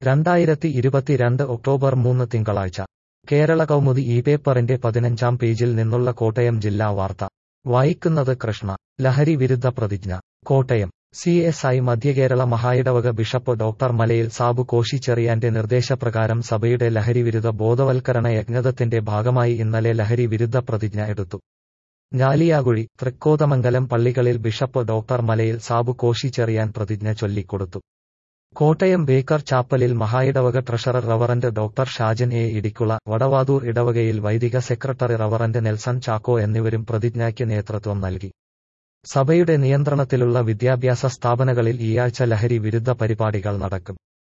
രണ്ടായിരത്തി ഇരുപത്തിരണ്ട് ഒക്ടോബർ മൂന്ന് തിങ്കളാഴ്ച കേരള കൗമുദി ഈ പേപ്പറിന്റെ പതിനഞ്ചാം പേജിൽ നിന്നുള്ള കോട്ടയം ജില്ലാ വാർത്ത വായിക്കുന്നത് കൃഷ്ണ ലഹരി വിരുദ്ധ പ്രതിജ്ഞ Kottayam C S I Madhya Kerala മഹായിടവക ബിഷപ്പ് ഡോക്ടർ മലയിൽ സാബു കോശിച്ചെറിയാന്റെ നിർദ്ദേശപ്രകാരം സഭയുടെ ലഹരിവിരുദ്ധ ബോധവൽക്കരണ യജ്ഞത്തിന്റെ ഭാഗമായി ഇന്നലെ ലഹരി വിരുദ്ധ പ്രതിജ്ഞ എടുത്തു ഞാലിയാകുഴി തൃക്കോതമംഗലം പള്ളികളിൽ ബിഷപ്പ് ഡോക്ടർ മലയിൽ സാബു കോശിച്ചെറിയാൻ പ്രതിജ്ഞ ചൊല്ലിക്കൊടുത്തു കോട്ടയം ബേക്കർ ചാപ്പലിൽ മഹായിടവക treasurer reverend doctor Shajan A Idicula Vadavathoor ഇടവകയിൽ വൈദിക സെക്രട്ടറി റവറന്റ് നെൽസൺ ചാക്കോ എന്നിവരും പ്രതിജ്ഞയ്ക്ക് നേതൃത്വം നൽകി സഭയുടെ നിയന്ത്രണത്തിലുള്ള വിദ്യാഭ്യാസ സ്ഥാപനങ്ങളിൽ ഈയാഴ്ച ലഹരി വിരുദ്ധ പരിപാടികൾ നടക്കും